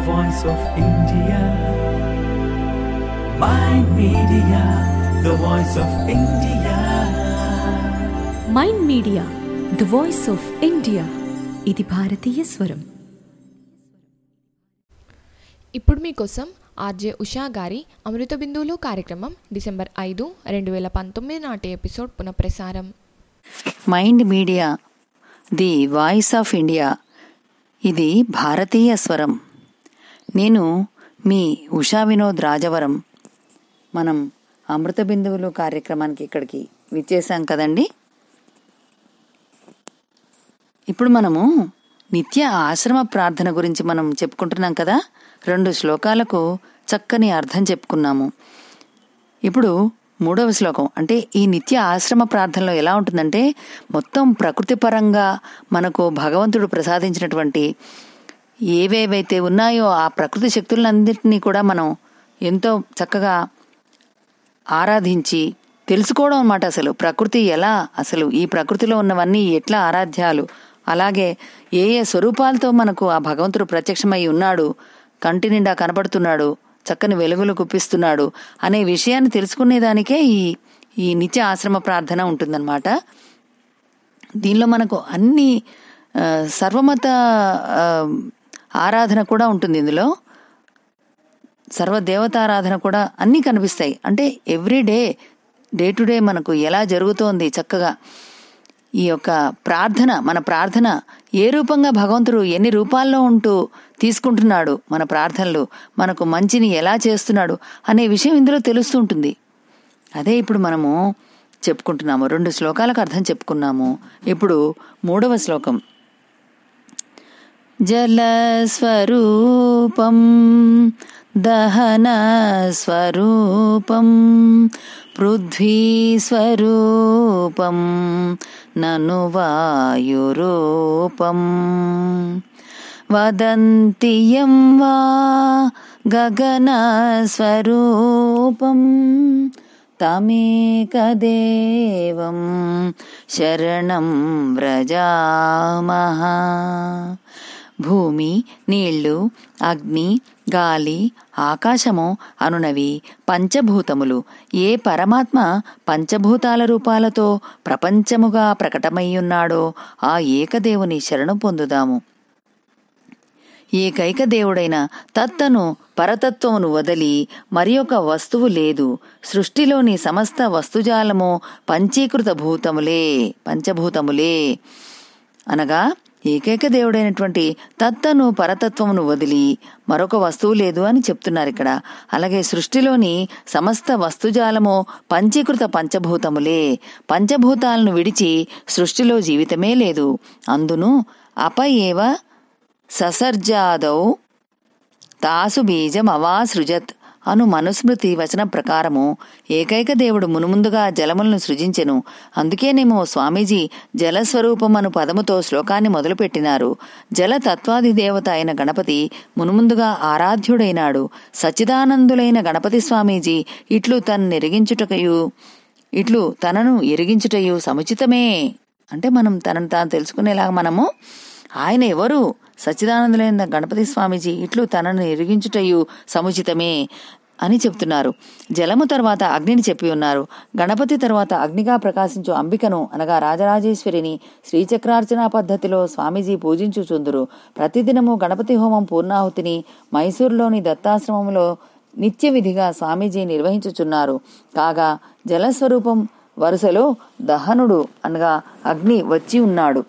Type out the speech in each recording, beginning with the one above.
voice of India. Mind Media, the voice of India. Mind media the voice of India ఇది భారతీయ స్వరం ఇప్పుడు మీకోసం ఆర్జే ఉషా గారి అమృత బిందువులు కార్యక్రమం డిసెంబర్ ఐదు రెండు వేల పంతొమ్మిది నాటి ఎపిసోడ్ పునఃప్రసారం mind media the voice of India ఇది భారతీయ స్వరం నేను మీ ఉషా వినోద్ రాజవరం మనం అమృత బిందువులు కార్యక్రమానికి ఇక్కడికి విచ్చేసాం కదండి ఇప్పుడు మనము నిత్య ఆశ్రమ ప్రార్థన గురించి మనం చెప్పుకుంటున్నాం కదా రెండు శ్లోకాలకు చక్కని అర్థం చెప్పుకున్నాము ఇప్పుడు మూడవ శ్లోకం అంటే ఈ నిత్య ఆశ్రమ ప్రార్థనలో ఎలా ఉంటుందంటే మొత్తం ప్రకృతి పరంగా మనకు భగవంతుడు ప్రసాదించినటువంటి ఏవేవైతే ఉన్నాయో ఆ ప్రకృతి శక్తులన్నింటినీ కూడా మనం ఎంతో చక్కగా ఆరాధించి తెలుసుకోవడం అన్నమాట అసలు ప్రకృతి ఎలా అసలు ఈ ప్రకృతిలో ఉన్నవన్నీ ఎట్లా ఆరాధ్యాలు అలాగే ఏ ఏ స్వరూపాలతో మనకు ఆ భగవంతుడు ప్రత్యక్షమై ఉన్నాడు కంటి నిండా కనబడుతున్నాడు చక్కని వెలుగులు కుప్పిస్తున్నాడు అనే విషయాన్ని తెలుసుకునేదానికే ఈ ఈ నిత్య ఆశ్రమ ప్రార్థన ఉంటుందన్నమాట దీనిలో మనకు అన్ని ఆ, సర్వమత ఆ, ఆరాధన కూడా ఉంటుంది ఇందులో సర్వదేవతారాధన కూడా అన్నీ కనిపిస్తాయి అంటే every day day to day మనకు ఎలా జరుగుతోంది చక్కగా ఈ యొక్క ప్రార్థన మన ప్రార్థన ఏ రూపంగా భగవంతుడు ఎన్ని రూపాల్లో ఉంటూ తీసుకుంటున్నాడు మన ప్రార్థనలు మనకు మంచిని ఎలా చేస్తున్నాడు అనే విషయం ఇందులో తెలుస్తూ ఉంటుంది అదే ఇప్పుడు మనము చెప్పుకుంటున్నాము రెండు శ్లోకాలకు అర్థం చెప్పుకున్నాము ఇప్పుడు మూడవ శ్లోకం జలస్వరూపం దహనస్వరూపం పృథ్వీస్వరూపం నను వాయురూపం వదంతి యం వా గగనస్వరూపం తమేకదేవం శరణం వ్రజామహ భూమి నీళ్లు అగ్ని గాలి ఆకాశము అనునవి పంచభూతములు ఏ పరమాత్మ పంచభూతాల రూపాలతో ప్రపంచముగా ప్రకటమయ్యున్నాడో ఆ ఏకదేవుని శరణు పొందుదాము ఏకైక దేవుడైన తత్తను పరతత్వమును వదలి మరి ఒక వస్తువు లేదు సృష్టిలోని సమస్త వస్తుజాలము పంచీకృత భూతములే పంచభూతములే అనగా ఏకైక దేవుడైనటువంటి తత్తను పరతత్వమును వదిలి మరొక వస్తువు లేదు అని చెప్తున్నారు ఇక్కడ అలాగే సృష్టిలోని సమస్త వస్తుజాలము పంచీకృత పంచభూతములే పంచభూతాలను విడిచి సృష్టిలో జీవితమే లేదు అందును అప ఏవ ససర్జాదౌ తాసు బీజం అవాసృజత్ అను మనుస్మృతి వచన ప్రకారము ఏకైక దేవుడు మునుముందుగా జలములను సృజించెను అందుకేనేమో స్వామీజీ జలస్వరూపం అను పదముతో శ్లోకాన్ని మొదలుపెట్టినారు జల తత్వాది దేవత అయిన గణపతి మునుముందుగా ఆరాధ్యుడైనాడు సచ్చిదానందులైన గణపతి స్వామీజీ ఇట్లు తను ఎరిగించుటకయు ఇట్లు తనను ఎరిగించుటయు సముచితమే అంటే మనం తనను తాను తెలుసుకునేలాగా మనము ఆయన ఎవరు సచ్చిదానందులైన గణపతి స్వామీజీ ఇట్లు తనను ఎరిగించుటయు సముచితమే అని చెప్తున్నారు జలము తర్వాత అగ్నిని చెప్పి ఉన్నారు గణపతి తర్వాత అగ్నిగా ప్రకాశించు అంబికను అనగా రాజరాజేశ్వరిని శ్రీచక్రార్చన పద్ధతిలో స్వామీజీ పూజించుచుందురు ప్రతిదినము గణపతి హోమం పూర్ణాహుతిని మైసూరులోని దత్తాశ్రమంలో నిత్య విధిగా స్వామీజీ నిర్వహించుచున్నారు కాగా జలస్వరూపం వరుసలో దహనుడు అనగా అగ్ని వచ్చి ఉన్నాడు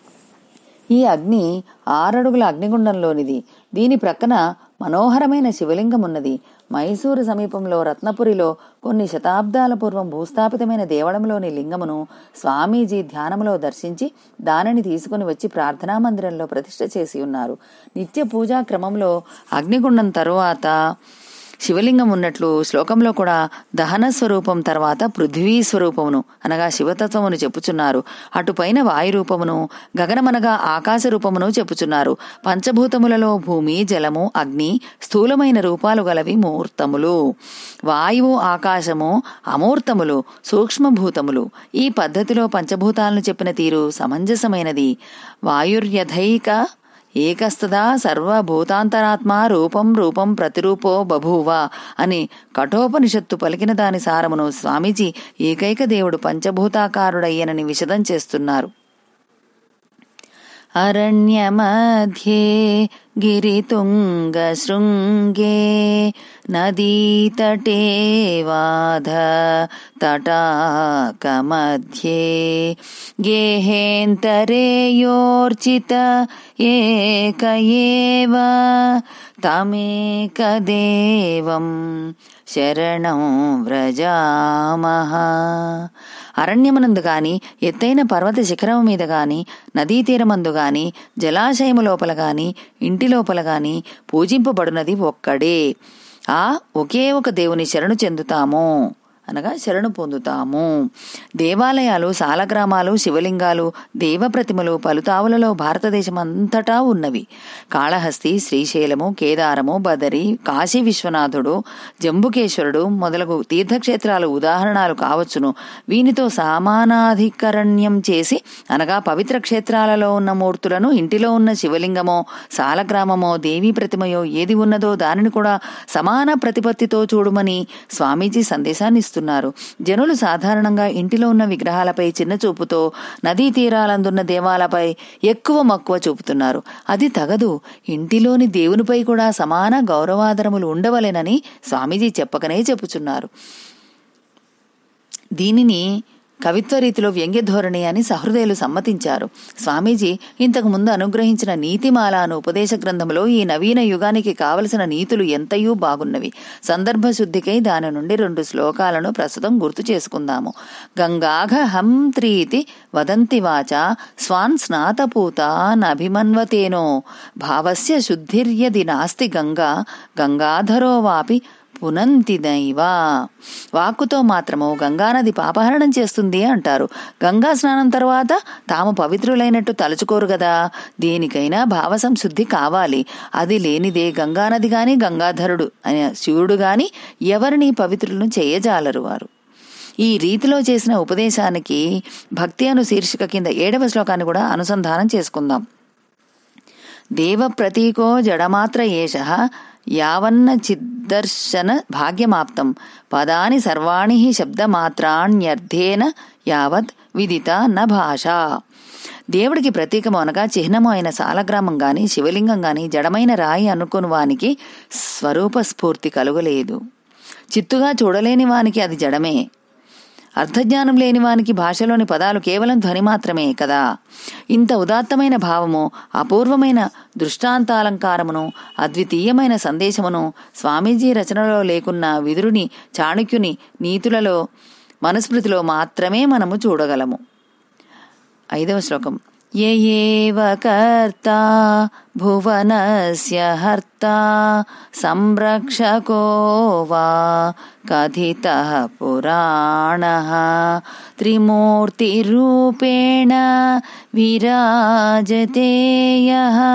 ఈ అగ్ని ఆరడుగుల అగ్నిగుండంలోనిది దీని ప్రక్కన మనోహరమైన శివలింగం ఉన్నది మైసూరు సమీపంలో రత్నపురిలో కొన్ని శతాబ్దాల పూర్వం భూస్థాపితమైన దేవళంలోని లింగమును స్వామీజీ ధ్యానములో దర్శించి దానిని తీసుకుని వచ్చి ప్రార్థనా మందిరంలో ప్రతిష్ఠ చేసి ఉన్నారు నిత్య పూజా క్రమంలో అగ్నిగుండం తరువాత శివలింగం ఉన్నట్లు శ్లోకంలో కూడా దహన స్వరూపం తర్వాత పృథ్వీ స్వరూపమును అనగా శివతత్వమును చెప్పుచున్నారు అటుపైన వాయు రూపమును గగనమనగా ఆకాశ రూపమును చెప్పుచున్నారు పంచభూతములలో భూమి జలము అగ్ని స్థూలమైన రూపాలు గలవి మూర్తములు వాయువు ఆకాశము అమూర్తములు సూక్ష్మభూతములు ఈ పద్ధతిలో పంచభూతాలను చెప్పిన తీరు సమంజసమైనది వాయుర్యథైక ఏకస్తదా సర్వభూతాంతరాత్మ రూపం రూపం ప్రతిరూపో బభూవ అని కఠోపనిషత్తు పలికిన దాని సారమును స్వామీజీ ఏకైక దేవుడు పంచభూతాకారుడయ్యనని విశదం చేస్తున్నారు अरण्यमध्ये गिरितुङ्गशृङ्गे नदीतटे वाध तटाकमध्ये गेहेन्तरे योर्चित एक एव తమేకదేవం శరణం వ్రజామహ అరణ్యమునందు గాని ఎత్తైన పర్వత శిఖరం మీద గాని నదీ తీరమందు గాని జలాశయము లోపల గాని ఇంటి లోపల గాని పూజింపబడునది ఒక్కడే ఆ ఒకే ఒక దేవుని శరణు చెందుతాము అనగా శరణు పొందుతాము దేవాలయాలు సాలగ్రామాలు శివలింగాలు దేవప్రతిమలు పలుతావులలో భారతదేశం అంతటా ఉన్నవి కాళహస్తి శ్రీశైలము కేదారము బదరి కాశీ విశ్వనాథుడు జంబుకేశ్వరుడు మొదలగు తీర్థక్షేత్రాలు ఉదాహరణలు కావచ్చును వీనితో సమానాధికరణ్యం చేసి అనగా పవిత్ర క్షేత్రాలలో ఉన్న మూర్తులను ఇంటిలో ఉన్న శివలింగమో సాలగ్రామమో దేవీ ప్రతిమయో ఏది ఉన్నదో దానిని కూడా సమాన ప్రతిపత్తితో చూడమని స్వామీజీ సందేశాన్ని ఇస్తున్నారు జనులు సాధారణంగా ఇంటిలో ఉన్న విగ్రహాలపై చిన్న చూపుతో నదీ తీరాలందున్న దేవాలపై ఎక్కువ మక్కువ చూపుతున్నారు అది తగదు ఇంటిలోని దేవునిపై కూడా సమాన గౌరవాదరములు ఉండవలెనని స్వామీజీ చెప్పకనే చెప్పుచున్నారు దీనిని కవిత్వ రీతిలో వ్యంగ్య ధోరణి అని సహృదయులు సమ్మతించారు స్వామీజీ ఇంతకు ముందు అనుగ్రహించిన నీతిమాల అను ఉపదేశ గ్రంథంలో ఈ నవీన యుగానికి కావలసిన నీతులు ఎంతయూ బాగున్నవి సందర్భ శుద్ధికై దాని నుండి రెండు శ్లోకాలను ప్రస్తుతం గుర్తు చేసుకుందాము గంగాఘ హం త్రీతి వదంతి వాచ స్వాన్ స్నాతపూత నభిమన్వతేనో భావస్య శుద్ధిర్యది నాస్తి గంగా గంగాధరో వాపి పునంతిదైవా వాక్కుతో మాత్రము గంగానది పాపహరణం చేస్తుంది అంటారు గంగా స్నానం తర్వాత తాము పవిత్రులైనట్టు తలుచుకోరు గదా దేనికైనా భావ సంశుద్ధి కావాలి అది లేనిదే గంగానది గాని గంగాధరుడు అనే శివుడు గాని ఎవరిని పవిత్రులను చేయజాలరు వారు ఈ రీతిలో చేసిన ఉపదేశానికి భక్తి అను శీర్షిక కింద ఏడవ శ్లోకాన్ని కూడా అనుసంధానం చేసుకుందాం దేవ ప్రతీకో జడమాత్ర ఏష యావన్న చిద్దర్శన భాగ్యమాప్తం పదాని సర్వాణి హి శబ్దమాత్రాణ్యర్థేన యావత్ విదిత న భాష దేవుడికి ప్రతీకము అనగా చిహ్నము అయిన సాలగ్రామం గాని శివలింగం గాని జడమైన రాయి అనుకుని వానికి స్వరూప స్ఫూర్తి కలుగలేదు చిత్తుగా చూడలేని వానికి అది జడమే అర్థజ్ఞానం లేని వానికి భాషలోని పదాలు కేవలం ధ్వని మాత్రమే కదా ఇంత ఉదాత్తమైన భావము అపూర్వమైన దృష్టాంతాలంకారమును అద్వితీయమైన సందేశమును స్వామీజీ రచనలో లేకున్న విదురుని చాణక్యుని నీతులలో మనుస్మృతిలో మాత్రమే మనము చూడగలము ఐదవ శ్లోకం ఏవ కర్త భువనస్య హర్త సంరక్షకో వా కథిత పురాణ త్రిమూర్తిరూపేణ విరాజతేయ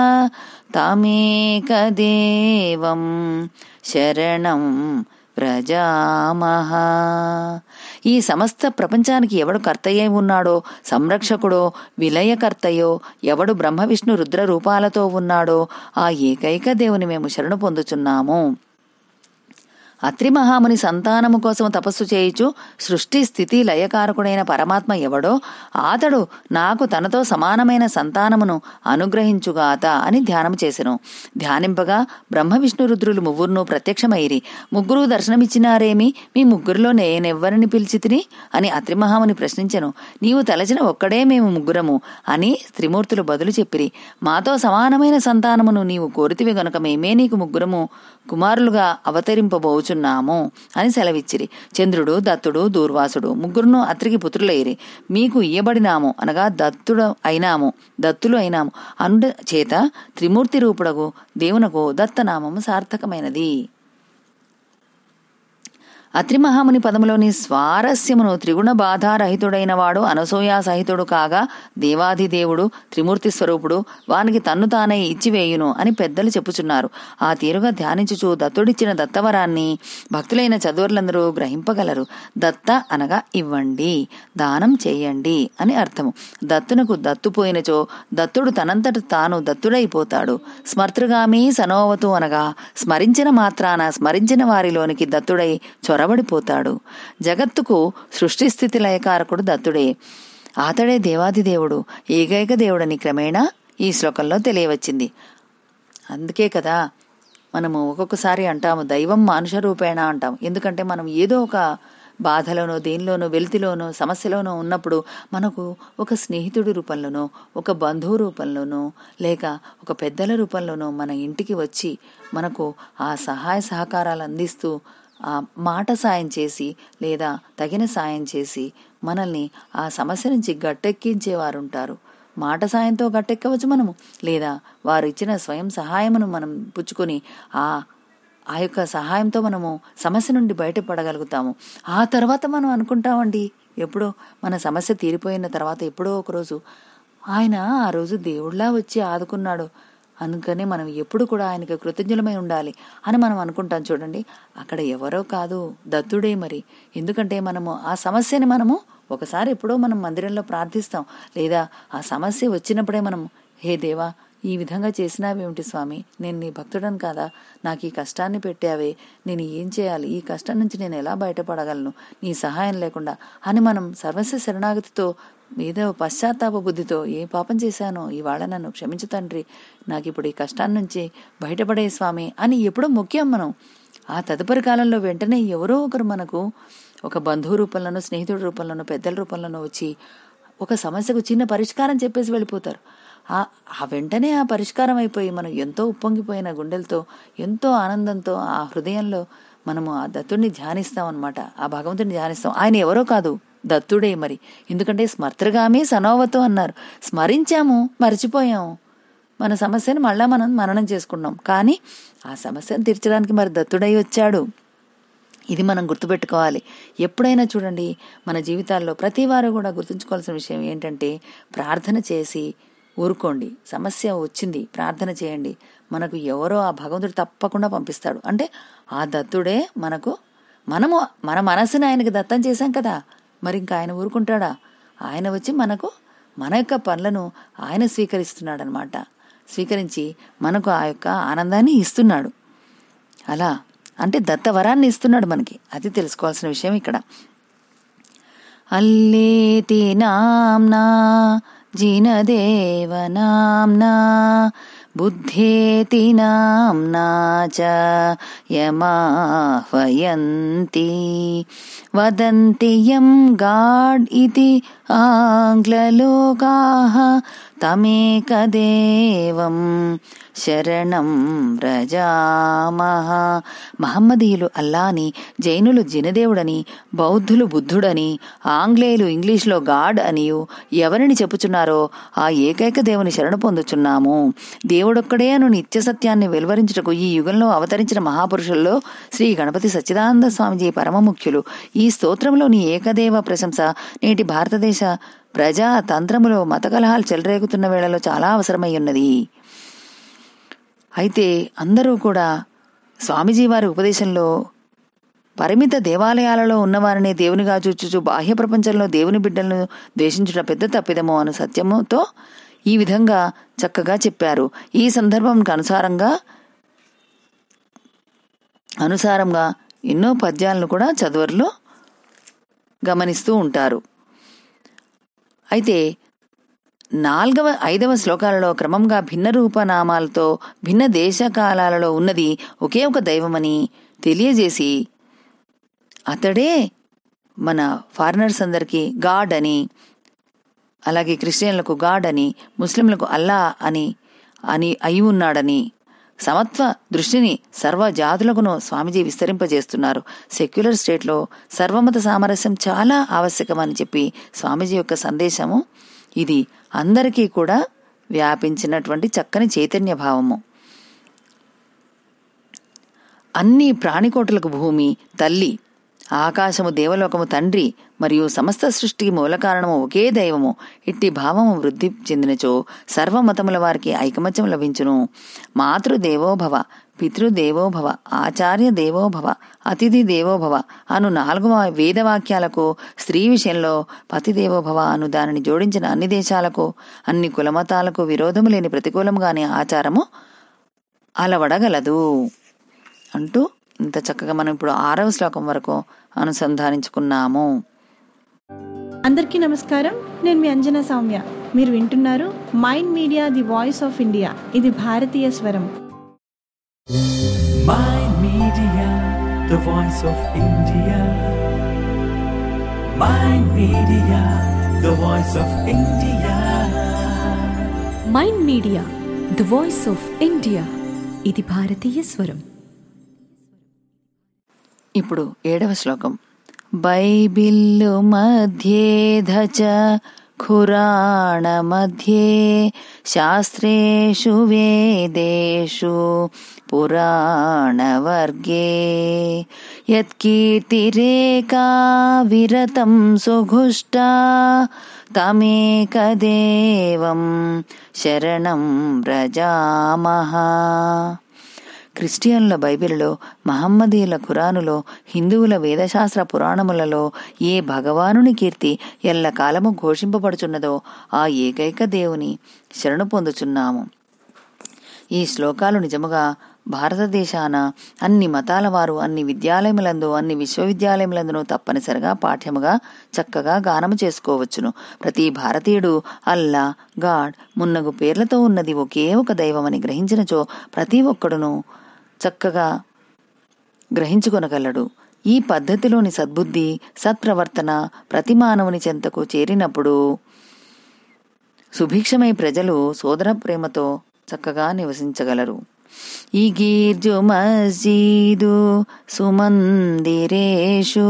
తమేకదేవం శరణం వ్రజామహ ఈ సమస్త ప్రపంచానికి ఎవడు కర్తయ్యై ఉన్నాడో సంరక్షకుడో విలయకర్తయో ఎవడు బ్రహ్మ విష్ణు రుద్ర రూపాలతో ఉన్నాడో ఆ ఏకైక దేవుని మేము శరణు పొందుచున్నాము అత్రి మహాముని సంతానము కోసం తపస్సు చేయుచు సృష్టి స్థితి లయకారకుడైన పరమాత్మ ఎవడో ఆతడు నాకు తనతో సమానమైన సంతానమును అనుగ్రహించుగాత అని ధ్యానం చేసెను ధ్యానింపగా బ్రహ్మ విష్ణు రుద్రులు ముగ్గురును ప్రత్యక్షమైరి ముగ్గురు దర్శనమిచ్చినారేమి మీ ముగ్గురిలో నేనెవ్వరిని పిలిచితిని అని అత్రి మహాముని ప్రశ్నించెను నీవు తలచిన ఒక్కడే మేము ముగ్గురము అని త్రిమూర్తులు బదులు చెప్పిరి మాతో సమానమైన సంతానమును నీవు కోరితివి గనుక మేమే నీకు ముగ్గురము కుమారులుగా అవతరింపబోచున్నాము అని సెలవిచ్చిరి చంద్రుడు దత్తుడు దూర్వాసుడు ముగ్గురును అత్రికి పుత్రులైరి మీకు ఇయ్యబడినాము అనగా దత్తుడు అయినాము దత్తులు అయినాము అండు చేత త్రిమూర్తి రూపుడగు దేవునకు దత్తనామము సార్థకమైనది అత్రి మహాముని పదములోని స్వారస్యమును త్రిగుణ బాధారహితుడైన వాడు అనసూయా సహితుడు కాగా దేవాదిదేవుడు త్రిమూర్తి స్వరూపుడు వానికి తన్ను తానే ఇచ్చివేయును అని పెద్దలు చెప్పుచున్నారు ఆ తీరుగా ధ్యానించుచు దత్తుడిచ్చిన దత్తవరాన్ని భక్తులైన చదువులందరూ గ్రహింపగలరు దత్త అనగా ఇవ్వండి దానం చేయండి అని అర్థము దత్తునకు దత్తుపోయినచో దత్తుడు తనంతట తాను దత్తుడైపోతాడు స్మర్తృగామి సనోవతు అనగా స్మరించిన మాత్రాన స్మరించిన వారిలోనికి దత్తుడై చొరబడిపోతాడు జగత్తుకు సృష్టి స్థితి లయకారకుడు దత్తుడే అతడే దేవాదిదేవుడు ఏకైక దేవుడని క్రమేణా ఈ శ్లోకంలో తెలియవచ్చింది అందుకే కదా మనము ఒక్కొక్కసారి అంటాము దైవం మానుష రూపేణ అంటాం ఎందుకంటే మనం ఏదో ఒక బాధలోనో దేనిలోనో వెలితిలోనో సమస్యలోనో ఉన్నప్పుడు మనకు ఒక స్నేహితుడి రూపంలోనో ఒక బంధువు రూపంలోనో లేక ఒక పెద్దల రూపంలోనో మన ఇంటికి వచ్చి మనకు ఆ సహాయ సహకారాలు అందిస్తూ ఆ మాట సాయం చేసి లేదా తగిన సాయం చేసి మనల్ని ఆ సమస్య నుంచి గట్టెక్కించేవారు ఉంటారు మాట సాయంతో గట్టెక్కవచ్చు మనము లేదా వారు ఇచ్చిన స్వయం సహాయమును మనం పుచ్చుకొని ఆ ఆ యొక్క సహాయంతో మనము సమస్య నుండి బయటపడగలుగుతాము ఆ తర్వాత మనం అనుకుంటామండి ఎప్పుడో మన సమస్య తీరిపోయిన తర్వాత ఎప్పుడో ఒకరోజు ఆయన ఆ రోజు దేవుళ్లా వచ్చి ఆదుకున్నాడు అందుకని మనం ఎప్పుడు కూడా ఆయనకి కృతజ్ఞులమై ఉండాలి అని మనం అనుకుంటాం చూడండి అక్కడ ఎవరో కాదు దత్తుడే మరి ఎందుకంటే మనము ఆ సమస్యని మనము ఒకసారి ఎప్పుడో మనం మందిరంలో ప్రార్థిస్తాం లేదా ఆ సమస్య వచ్చినప్పుడే మనం హే దేవా ఈ విధంగా చేసినావేమిటి స్వామి నేను నీ భక్తుడను కాదా నాకు ఈ కష్టాన్ని పెట్టావే నేను ఏం చేయాలి ఈ కష్టం నుంచి నేను ఎలా బయటపడగలను నీ సహాయం లేకుండా అని మనం సర్వస్వ శరణాగతితో ఏదో పశ్చాత్తాప బుద్ధితో ఏ పాపం చేశానో ఇవాళ నన్ను క్షమించు తండ్రి నాకు ఇప్పుడు ఈ కష్టాన్ని నుంచి బయటపడే స్వామి అని ఎప్పుడో ముఖ్యం మనం ఆ తదుపరి కాలంలో వెంటనే ఎవరో ఒకరు మనకు ఒక బంధువు రూపంలోనో స్నేహితుడి రూపంలోనో పెద్దల రూపంలోనో వచ్చి ఒక సమస్యకు చిన్న పరిష్కారం చెప్పేసి వెళ్ళిపోతారు ఆ ఆ వెంటనే ఆ పరిష్కారం అయిపోయి మనం ఎంతో ఉప్పొంగిపోయిన గుండెలతో ఎంతో ఆనందంతో ఆ హృదయంలో మనము ఆ దత్తుడిని ధ్యానిస్తాం అనమాట ఆ భగవంతుడిని ధ్యానిస్తాం ఆయన ఎవరో కాదు దత్తుడే మరి ఎందుకంటే స్మర్తృగామే సనోవతో అన్నారు స్మరించాము మర్చిపోయాము మన సమస్యను మళ్ళా మనం మననం చేసుకున్నాం కానీ ఆ సమస్యను తీర్చడానికి మరి దత్తుడై వచ్చాడు ఇది మనం గుర్తుపెట్టుకోవాలి ఎప్పుడైనా చూడండి మన జీవితాల్లో ప్రతి వారు కూడా గుర్తుంచుకోవాల్సిన విషయం ఏంటంటే ప్రార్థన చేసి ఊరుకోండి సమస్య వచ్చింది ప్రార్థన చేయండి మనకు ఎవరో ఆ భగవంతుడు తప్పకుండా పంపిస్తాడు అంటే ఆ దత్తుడే మనకు మనము మన మనసుని ఆయనకి దత్తం చేశాం కదా మరి ఇంకా ఆయన ఊరుకుంటాడా ఆయన వచ్చి మనకు మన యొక్క పనులను ఆయన స్వీకరిస్తున్నాడనమాట స్వీకరించి మనకు ఆ యొక్క ఆనందాన్ని ఇస్తున్నాడు అలా అంటే దత్తవరాన్ని ఇస్తున్నాడు మనకి అది తెలుసుకోవాల్సిన విషయం ఇక్కడ అల్లేతి నామ్నా జినదేవ నామ్నా బుద్ధేతి నామ్నా చ యమాహ్వయంతి వదంతి యం గాడ్ ఇది ఆంగ్లలోకాః తమేకదేవం శరణం వ్రజామహ మహమ్మదీయులు అల్లాని జైనులు జినదేవుడని బౌద్ధులు బుద్ధుడని ఆంగ్లేయులు ఇంగ్లీష్లో గాడ్ అనియు ఎవరిని చెప్పుచున్నారో ఆ ఏకైక దేవుని శరణు పొందుచున్నాము దేవుడొక్కడే అను నిత్య సత్యాన్ని వెలువరించుటకు ఈ యుగంలో అవతరించిన మహాపురుషుల్లో శ్రీ గణపతి సచ్చిదానంద స్వామిజీ పరమ ముఖ్యులు ఈ స్తోత్రంలోని ఏకదేవ ప్రశంస నేటి భారతదేశ ప్రజా తంత్రములో మత కలహాలు చెలరేగుతున్న వేళలో చాలా అవసరమై ఉన్నది అయితే అందరూ కూడా స్వామీజీ వారి ఉపదేశంలో పరిమిత దేవాలయాలలో ఉన్నవారిని దేవునిగా చూచుచు బాహ్య ప్రపంచంలో దేవుని బిడ్డలను ద్వేషించుట పెద్ద తప్పిదము అను సత్యముతో ఈ విధంగా చక్కగా చెప్పారు ఈ సందర్భంకి అనుసారంగా అనుసారంగా ఎన్నో పద్యాలను కూడా చదువర్లు గమనిస్తూ ఉంటారు అయితే నాల్గవ ఐదవ శ్లోకాలలో క్రమంగా భిన్న రూపనామాలతో భిన్న దేశకాలాలలో ఉన్నది ఒకే ఒక దైవమని తెలియజేసి అతడే మన ఫారినర్స్ అందరికీ గాడ్ అని అలాగే క్రిస్టియన్లకు గాడ్ అని ముస్లింలకు అల్లా అని అని అయి ఉన్నాడని సమత్వ దృష్టిని సర్వ జాతులకును స్వామిజీ విస్తరింపజేస్తున్నారు సెక్యులర్ స్టేట్లో సర్వమత సామరస్యం చాలా ఆవశ్యకమని చెప్పి స్వామీజీ యొక్క సందేశము ఇది అందరికీ కూడా వ్యాపించినటువంటి చక్కని చైతన్య భావము అన్ని ప్రాణికోటులకు భూమి తల్లి ఆకాశము దేవలోకము తండ్రి మరియు సమస్త సృష్టికి మూల కారణము ఒకే దైవము ఇట్టి భావము వృద్ధి చెందినచో సర్వమతముల వారికి ఐకమత్యం లభించును మాతృదేవోభవ పితృదేవోభవ ఆచార్య దేవోభవ అతిథి దేవోభవ అను నాలుగు వేదవాక్యాలకు స్త్రీ విషయంలో పతిదేవోభవ అను దానిని జోడించిన అన్ని దేశాలకు అన్ని కులమతాలకు విరోధము లేని ప్రతికూలంగానే ఆచారము అలవడగలదు అంటూ ఇంత చక్కగా మనం ఇప్పుడు ఆరవ శ్లోకం వరకు అనుసంధానించుకున్నాము అందరికీ నమస్కారం నేను మీ అంజనా సౌమ్య మీరు వింటున్నారు mind media the voice of India ఇది భారతీయ స్వరం Mind Media, the voice of India. Mind Media, the voice of India. Mind media the voice of India ఇది భారతీయ స్వరం ఇప్పుడు ఏడవ శ్లోకం బైబిల్లు మధ్యే ధచ ఖురాణ మధ్యే శాస్త్రేషు వేదేషు పురాణవర్గే యత్కీర్తిరేకా విరతం సుఘుష్టా తమేకదేవం శరణం వ్రజామహ క్రిస్టియన్ల బైబిల్లో మహమ్మదీయుల ఖురానులో హిందువుల వేదశాస్త్ర పురాణములలో ఏ భగవానుని కీర్తి ఎల్లకాలము ఘోషింపబడుచున్నదో ఆ ఏకైక దేవుని శరణు పొందుచున్నాము ఈ శ్లోకాలు నిజముగా భారతదేశాన అన్ని మతాల వారు అన్ని విద్యాలయములందు అన్ని విశ్వవిద్యాలయములందును తప్పనిసరిగా పాఠ్యముగా చక్కగా గానము చేసుకోవచ్చును ప్రతి భారతీయుడు అల్లా గాడ్ మున్నగు పేర్లతో ఉన్నది ఒకే ఒక దైవమని గ్రహించినచో ప్రతి ఒక్కడును చక్కగా గ్రహించుకొనగలడు ఈ పద్ధతిలోని సద్బుద్ధి సత్ప్రవర్తన ప్రతి మానవుని చెంతకు చేరినప్పుడు సుభిక్షమై ప్రజలు సోదర ప్రేమతో చక్కగా నివసించగలరు ఈ గీర్జు మస్జీదు సుమందిరేషు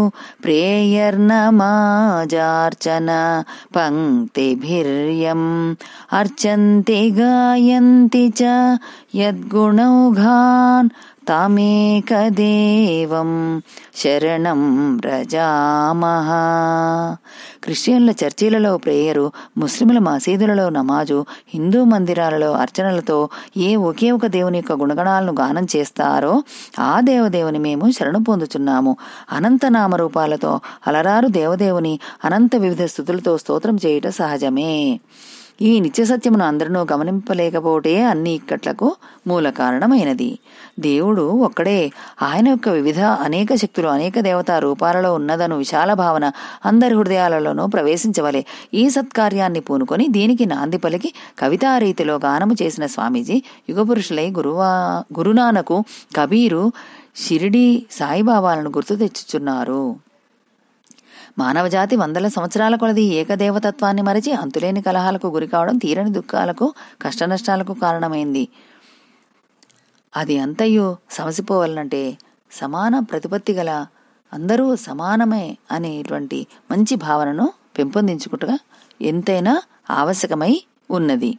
ప్రేయర్నమాజార్చన పంక్తిభిర్యం అర్చంతి గాయంతి చ యద్గుణౌఘాన్ తామేకదేవం శరణం వ్రజామహ క్రిస్టియన్ల చర్చిలలో ప్రేయరు ముస్లింల మసీదులలో నమాజు హిందూ మందిరాలలో అర్చనలతో ఏ ఒకే ఒక దేవుని యొక్క గుణగణాలను గానం చేస్తారో ఆ దేవదేవుని మేము శరణు పొందుచున్నాము అనంత నామరూపాలతో అలరారు దేవదేవుని అనంత వివిధ స్థుతులతో స్తోత్రం చేయుట సహజమే ఈ నిత్య సత్యమును అందరినూ గమనింపలేకపోతే అన్ని ఇక్కట్లకు మూల కారణమైనది దేవుడు ఒక్కడే ఆయన యొక్క వివిధ అనేక శక్తులు అనేక దేవతా రూపాలలో ఉన్నదను విశాల భావన అందరి హృదయాలలోనూ ప్రవేశించవలే ఈ సత్కార్యాన్ని పూనుకొని దీనికి నాంది పలికి కవితా రీతిలో గానము చేసిన స్వామీజీ యుగపురుషులై గురువా గురునానకు కబీరు షిరిడి సాయిబాబాలను గుర్తు తెచ్చుచున్నారు మానవజాతి వందల సంవత్సరాల కొలది ఏకదేవతత్వాన్ని మరచి అంతులేని కలహాలకు గురి కావడం తీరని దుఃఖాలకు కష్టనష్టాలకు కారణమైంది అది అంతయు సమసిపోవాలంటే సమాన ప్రతిపత్తి గల అందరూ సమానమే అనేటువంటి మంచి భావనను పెంపొందించుకుంటగా ఎంతైనా ఆవశ్యకమై ఉన్నది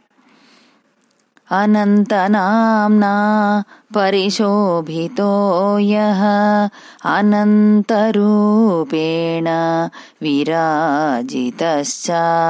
అనంతనామ్నా పరిశోభితో యః అనంతరూపేణ విరాజితశ్చ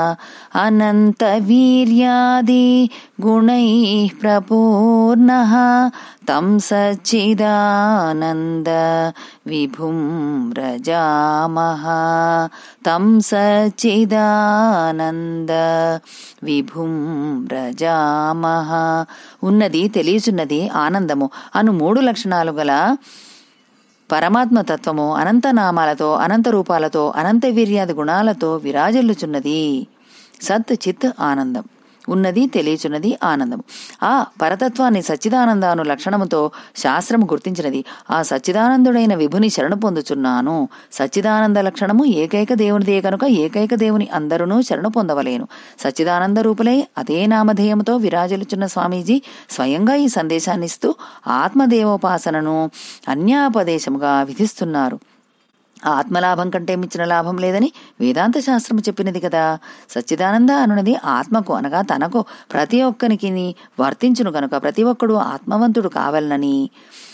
అనంతవీర్యాది గుణైః ప్రపూర్ణः తం సచ్చిదానంద విభుం వ్రజామః తం సచ్చిదానంద విభుం వ్రజామః ఉన్నది తెలియచున్నది ఆనందము అను మూడు లక్షణాలు గల పరమాత్మ తత్వము అనంత నామాలతో అనంత రూపాలతో అనంత వీర్యాది గుణాలతో విరాజిల్లుచున్నది సత్ చిత్ ఆనందం ఉన్నది తెలియచున్నది ఆనందం ఆ పరతత్వాన్ని సచ్చిదానందాను లక్షణముతో శాస్త్రము గుర్తించినది ఆ సచ్చిదానందుడైన విభుని శరణు పొందుచున్నాను సచ్చిదానంద లక్షణము ఏకైక దేవునిదే కనుక ఏకైక దేవుని అందరూ శరణు పొందవలేను సచ్చిదానంద రూపులై అదే నామధేయముతో విరాజిల్లుచున్న స్వామీజీ స్వయంగా ఈ సందేశాన్ని ఇస్తూ ఆత్మదేవోపాసనను అన్యాపదేశముగా విధిస్తున్నారు ఆత్మలాభం కంటే మించిన లాభం లేదని వేదాంత శాస్త్రము చెప్పినది కదా సచ్చిదానంద అనునది ఆత్మకు అనగా తనకు ప్రతి ఒక్కరికి వర్తించును కనుక ప్రతి ఒక్కడు ఆత్మవంతుడు కావాలనని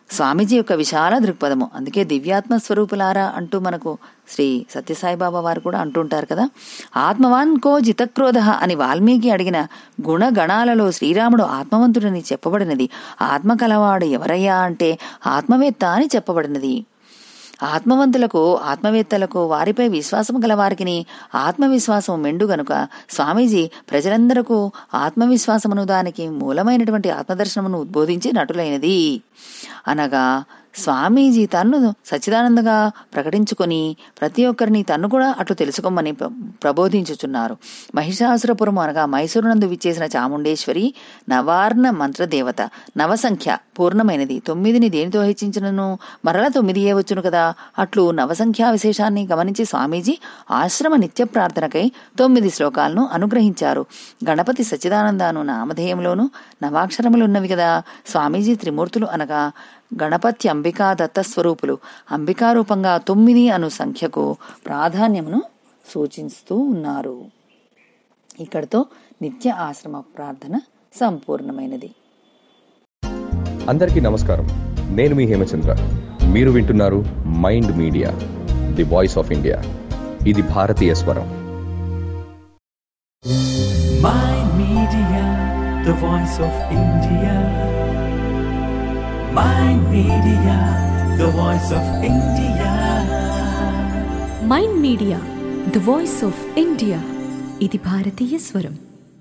స్వామీజీ యొక్క విశాల దృక్పథము అందుకే దివ్యాత్మ స్వరూపులారా అంటూ మనకు శ్రీ సత్యసాయిబాబా వారు కూడా అంటుంటారు కదా ఆత్మవాన్ కో జితక్రోధ అని వాల్మీకి అడిగిన గుణగణాలలో శ్రీరాముడు ఆత్మవంతుడని చెప్పబడినది ఆత్మ కలవాడు ఎవరయ్యా అంటే ఆత్మవేత్త అని చెప్పబడినది ఆత్మవంతులకు ఆత్మవేత్తలకు వారిపై విశ్వాసం గల వారికి ఆత్మవిశ్వాసం మెండు గనుక స్వామీజీ ప్రజలందరకు ఆత్మవిశ్వాసమును దానికి మూలమైనటువంటి ఆత్మదర్శనమును ఉద్బోధించి నటులైనది అనగా స్వామీజీ తన్ను సచ్చిదానందగా ప్రకటించుకొని ప్రతి ఒక్కరిని తన్ను కూడా అట్లు తెలుసుకోమని ప్ర- ప్రబోధించుచున్నారు మహిషాసురపురం అనగా మైసూరునందు విచ్చేసిన చాముండేశ్వరి నవార్ణ మంత్రదేవత నవసంఖ్య పూర్ణమైనది తొమ్మిదిని దేనితో హెచ్చించినను మరల తొమ్మిది ఏ వచ్చును కదా అట్లు నవసంఖ్యా విశేషాన్ని గమనించి స్వామీజీ ఆశ్రమ నిత్య ప్రార్థనకై తొమ్మిది శ్లోకాలను అనుగ్రహించారు గణపతి సచ్చిదానందాను నామధేయంలోను నవాక్షరములున్నవి కదా స్వామీజీ త్రిమూర్తులు అనగా గణపతి అంబికా దత్త స్వరూపులు అంబికా రూపంగా తొమ్మిది అను సంఖ్యకు ప్రాధాన్యమును సూచిస్తూ ఉన్నారు ఇక్కడితో నిత్య ఆశ్రమ ప్రార్థన సంపూర్ణమైనది అందరికీ నమస్కారం నేను మీ హేమచంద్ర మీరు వింటున్నారు mind media the voice of India ఇది భారతీయ స్వరం Mind Media, the voice of India. Mind Media, the voice of India. Mind media the voice of India ఇది భారతీయ స్వరం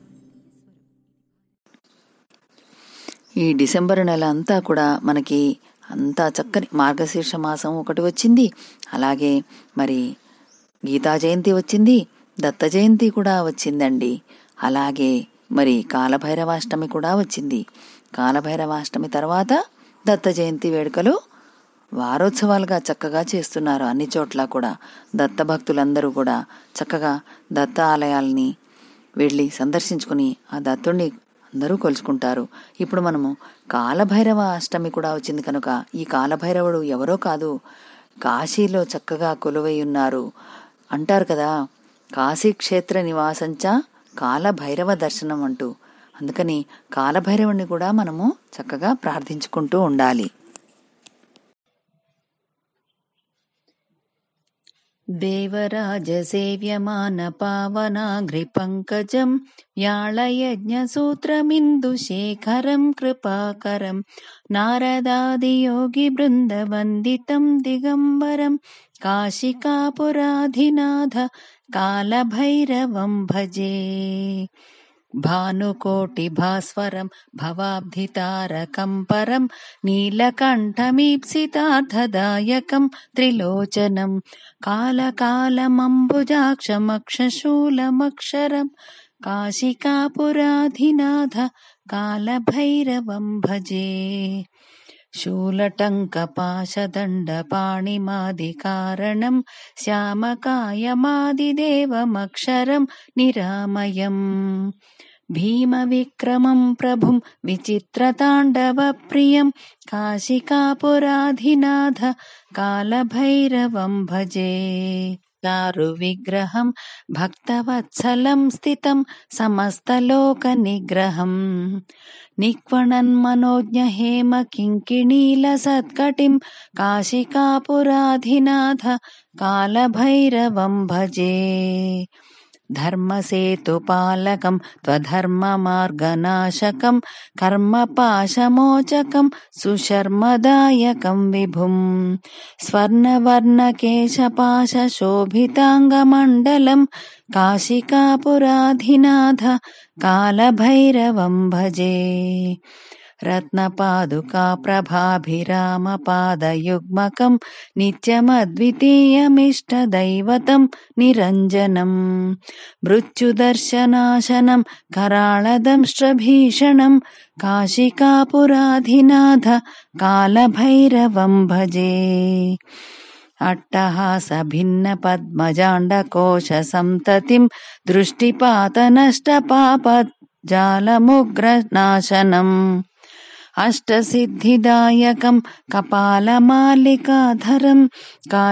ఈ డిసెంబర్ నెల అంతా కూడా మనకి అంతా చక్కని మార్గశీర్ష మాసం ఒకటి వచ్చింది అలాగే మరి గీతా జయంతి వచ్చింది దత్త జయంతి కూడా వచ్చిందండి అలాగే మరి కాలభైరవాష్టమి కూడా వచ్చింది కాలభైరవాష్టమి తర్వాత దత్త జయంతి వేడుకలు వారోత్సవాలుగా చక్కగా చేస్తున్నారు అన్ని చోట్ల కూడా దత్త భక్తులందరూ కూడా చక్కగా దత్త ఆలయాల్ని వెళ్ళి సందర్శించుకుని ఆ దత్తుణ్ణి అందరూ కొలుచుకుంటారు ఇప్పుడు మనము కాలభైరవ అష్టమి కూడా వచ్చింది కనుక ఈ కాలభైరవుడు ఎవరో కాదు కాశీలో చక్కగా కొలువై ఉన్నారు అంటారు కదా కాశీ క్షేత్ర నివాసంచ కాలభైరవ దర్శనం అంటూ అందుకని కాలభైరవుణ్ణి కూడా మనము చక్కగా ప్రార్థించుకుంటూ ఉండాలి देवराजसेव्यमानपावनाघ्रिपङ्कजम् व्याळयज्ञसूत्रमिन्दुशेखरम् कृपाकरम् नारदादियोगिवृन्दवन्दितम् दिगम्बरम् काशिकापुराधिनाथ कालभैरवम् भजे भानुकोटिभास्वरम् भवाब्धितारकम् परम् नीलकण्ठमीप्सितार्थदायकम् त्रिलोचनम् कालकालमम्बुजाक्षमक्षशूलमक्षरम् काशिकापुराधिनाथ कालभैरवम् भजे शूलटङ्कपाशदण्डपाणिमादिकारणम् श्यामकायमादिदेवमक्षरम् निरामयम् भीमविक्रमम् प्रभुम् विचित्रताण्डवप्रियम् काशिकापुराधिनाथ कालभैरवम् भजे चारुविग्रहम् भक्तवत्सलम् स्थितम् समस्तलोकनिग्रहम् निक्वणन्मनोज्ञ हेम किङ्किणीलसत्कटिम् काशिकापुराधिनाथ कालभैरवम् भजे धर्मसेतुपालकम् त्वधर्ममार्गनाशकम् कर्मपाशमोचकम् सुशर्मदायकम् विभुम् स्वर्णवर्णकेशपाशशोभिताङ्गमण्डलम् काशिकापुराधिनाथ कालभैरवम् भजे रत्नपादुकाप्रभाभिरामपादयुग्मकम् नित्यमद्वितीयमिष्टदैवतम् निरञ्जनम् मृत्युदर्शनाशनम् कराळदंष्ट्रभीषणम् काशिकापुराधिनाथ कालभैरवम् भजे अट्टहासभिन्नपद्मजाण्डकोशसन्ततिम् दृष्टिपातनष्टपापजालमुग्रनाशनम् अष्टसिद्धिदायकम् कपालमालिकाधरम्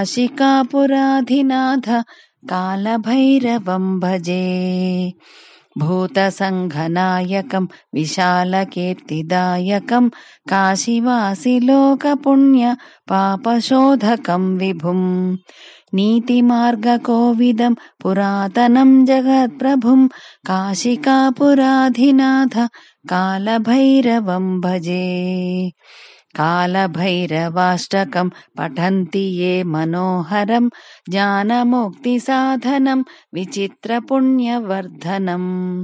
काशिकापुराधिनाथ कालभैरवम् भजे భూతసంఘనాయకం విశాలకీర్తిదాయకం కాశీవాసిలోకపుణ్య పాపశోధకం విభుం నీతిమార్గకోవిదం పురాతనం జగత్ప్రభుం కాశికాపురాధినాథ కాలభైరవం భజే కాలభైరవాష్టకం పఠంతి ఏ మనోహరం జ్ఞానముక్తిసాధనం విచిత్రపుణ్యవర్ధనం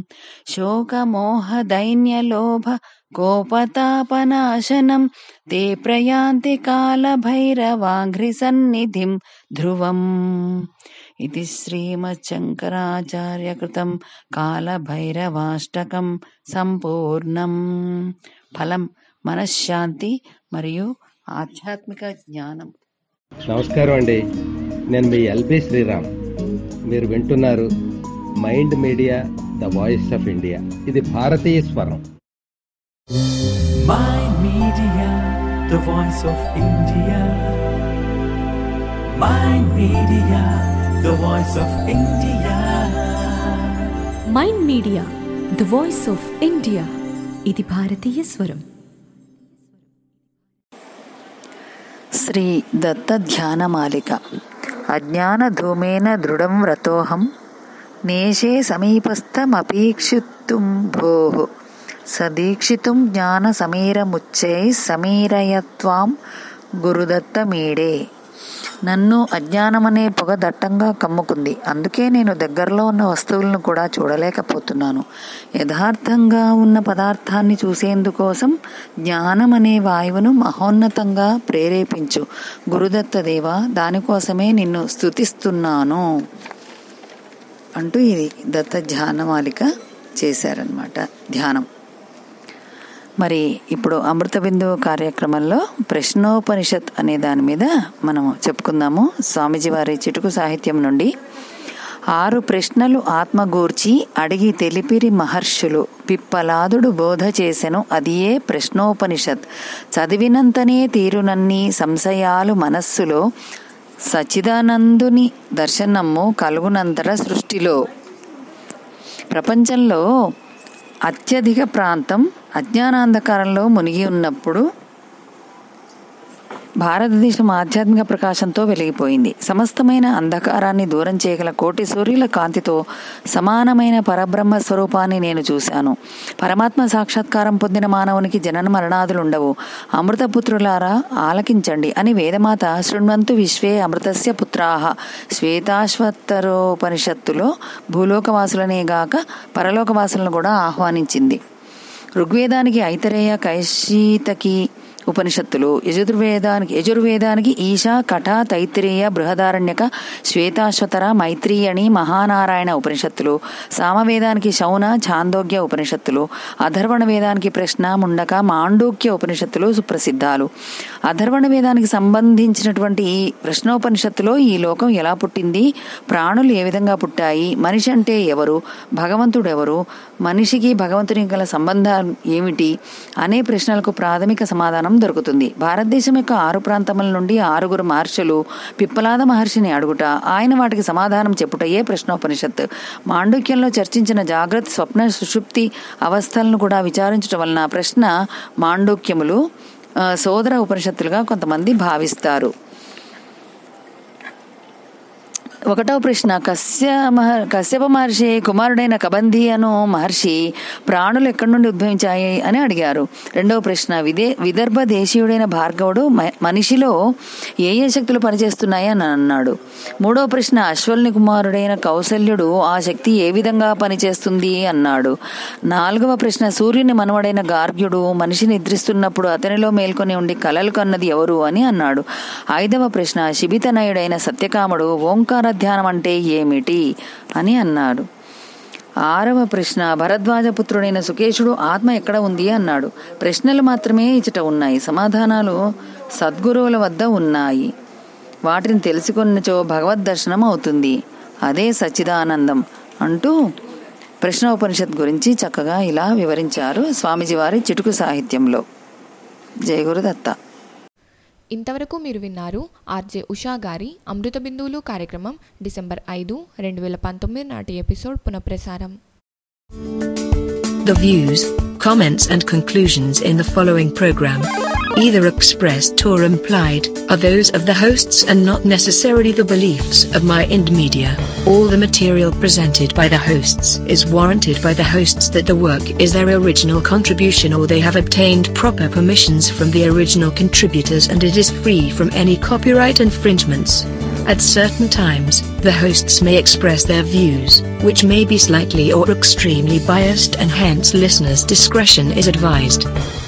శోకమోహదైన్యలోభ కోపతాపనాశనం తే ప్రయాంతి కాలభైరవాఘ్రిసన్నిధిం ధ్రువం ఇది శ్రీమచ్చంకరాచార్యకృతం కాలభైరవాష్టకం సంపూర్ణం ఫలం మనశ్శాంతి మరియు ఆధ్యాత్మిక జ్ఞానం నమస్కారం అండి నేను మీ ఎల్బి శ్రీరామ్ మీరు వింటున్నారు mind media the voice of India ఇది భారతీయ స్వరం Mind Media, the voice of India. Mind Media, the voice of India. Mind media the voice of India ఇది భారతీయ స్వరం శ్రీ దత్త ధ్యానమాలిక అజ్ఞానధూమేన దృఢం వ్రతోహం నేషే సమీపస్థమపేక్షితుం భోః సదీక్షితుం జ్ఞాన సమీరముచ్చై సమీరయత్వాం గురుదత్త మీడే నన్ను అజ్ఞానమనే పొగ దట్టంగా కమ్ముకుంది అందుకే నేను దగ్గరలో ఉన్న వస్తువులను కూడా చూడలేకపోతున్నాను యథార్థంగా ఉన్న పదార్థాన్ని చూసేందుకోసం జ్ఞానం అనే వాయువును మహోన్నతంగా ప్రేరేపించు గురుదత్త దేవ దానికోసమే నిన్ను స్తుతిస్తున్నాను అంటూ ఇది దత్త ధ్యానమాలిక చేశారనమాట ధ్యానం మరి ఇప్పుడు అమృత బిందువు కార్యక్రమంలో ప్రశ్నోపనిషత్ అనే దాని మీద మనం చెప్పుకుందాము స్వామీజీ వారి చిటుకు సాహిత్యం నుండి ఆరు ప్రశ్నలు ఆత్మగూర్చి అడిగి తెలిపిరి మహర్షులు పిప్పలాదుడు బోధ చేసెను అదియే ప్రశ్నోపనిషత్ చదివినంతనే తీరునన్ని సంశయాలు మనస్సులో సచిదానందుని దర్శనము కలుగునంతర సృష్టిలో ప్రపంచంలో అత్యధిక ప్రాంతం అజ్ఞానాంధకారంలో మునిగి ఉన్నప్పుడు భారతదేశం ఆధ్యాత్మిక ప్రకాశంతో వెలిగిపోయింది సమస్తమైన అంధకారాన్ని దూరం చేయగల కోటి సూర్యుల కాంతితో సమానమైన పరబ్రహ్మ స్వరూపాన్ని నేను చూశాను పరమాత్మ సాక్షాత్కారం పొందిన మానవునికి జనన మరణాదులుండవు అమృతపుత్రులారా ఆలకించండి అని వేదమాత శృణ్వంతు విశ్వే అమృతస్య పుత్రాహ శ్వేతాశ్వత్తరోపనిషత్తులో భూలోకవాసులనే గాక పరలోకవాసులను కూడా ఆహ్వానించింది ఋగ్వేదానికి ఐతరేయ కైశీతకి ఉపనిషత్తులు యజుర్వేదానికి యజుర్వేదానికి ఈశా కఠ తైత్రేయ బృహదారణ్యక శ్వేతాశ్వతర మైత్రీయణి మహానారాయణ ఉపనిషత్తులు సామవేదానికి శౌన ఛాందోగ్య ఉపనిషత్తులు అధర్వణ వేదానికి ప్రశ్న ముండక మాండూక్య ఉపనిషత్తులు సుప్రసిద్ధాలు అధర్వణ వేదానికి సంబంధించినటువంటి ఈ ప్రశ్నోపనిషత్తులో ఈ లోకం ఎలా పుట్టింది ప్రాణులు ఏ విధంగా పుట్టాయి మనిషి అంటే ఎవరు భగవంతుడు ఎవరు మనిషికి భగవంతునికి గల సంబంధం ఏమిటి అనే ప్రశ్నలకు ప్రాథమిక సమాధానం దొరుకుతుంది భారతదేశం యొక్క ఆరు ప్రాంతముల నుండి ఆరుగురు మహర్షులు పిప్పలాద మహర్షిని అడుగుట ఆయన వాటికి సమాధానం చెప్పుటయే ప్రశ్నోపనిషత్ మాండుక్యంలో చర్చించిన జాగ్రత్త స్వప్న సుషుప్తి అవస్థలను కూడా విచారించడం వలన ప్రశ్న మాండూక్యములు ఆ, సోదర ఉపనిషత్తులుగా కొంతమంది భావిస్తారు ఒకటవ ప్రశ్న కశ్య మహ కశ్యప మహర్షి కుమారుడైన కబంధి అను మహర్షి ప్రాణులు ఎక్కడి నుండి ఉద్భవించాయి అని అడిగారు రెండవ ప్రశ్న విదే విదర్భ దేశీయుడైన భార్గవుడు మ- మనిషిలో ఏ ఏ శక్తులు పనిచేస్తున్నాయి అని అన్నాడు మూడవ ప్రశ్న అశ్వల్ని కుమారుడైన కౌసల్యుడు ఆ శక్తి ఏ విధంగా పనిచేస్తుంది అన్నాడు నాలుగవ ప్రశ్న సూర్యుని మనవడైన గార్గ్యుడు మనిషి నిద్రిస్తున్నప్పుడు అతనిలో మేల్కొని ఉండి కలలు కన్నది ఎవరు అని అన్నాడు ఐదవ ప్రశ్న శిబితనయుడైన సత్యకాముడు ఓంకార ధ్యానం అంటే ఏమిటి అని అన్నాడు ఆరవ ప్రశ్న భరద్వాజపుత్రుడైన సుకేశుడు ఆత్మ ఎక్కడ ఉంది అన్నాడు ప్రశ్నలు మాత్రమే ఇచ్చట ఉన్నాయి సమాధానాలు సద్గురువుల వద్ద ఉన్నాయి వాటిని తెలుసుకున్నచో భగవద్ దర్శనం అవుతుంది అదే సచ్చిదానందం అంటూ ప్రశ్నోపనిషత్ గురించి చక్కగా ఇలా వివరించారు స్వామీజీ వారి చిటుకు సాహిత్యంలో జయ గురుదత్త ఇంతవరకు మీరు విన్నారు ఆర్జే ఉషా గారి అమృత బిందువులు కార్యక్రమం డిసెంబర్ ఐదు రెండు వేల పంతొమ్మిది నాటి ఎపిసోడ్ పునఃప్రసారం The views, comments, and conclusions in the following program, either expressed or implied, are those of the hosts and not necessarily the beliefs of My Ind Media. All the material presented by the hosts is warranted by the hosts that the work is their original contribution or they have obtained proper permissions from the original contributors and it is free from any copyright infringements. At certain times, the hosts may express their views, which may be slightly or extremely biased, and hence listeners' discretion is advised.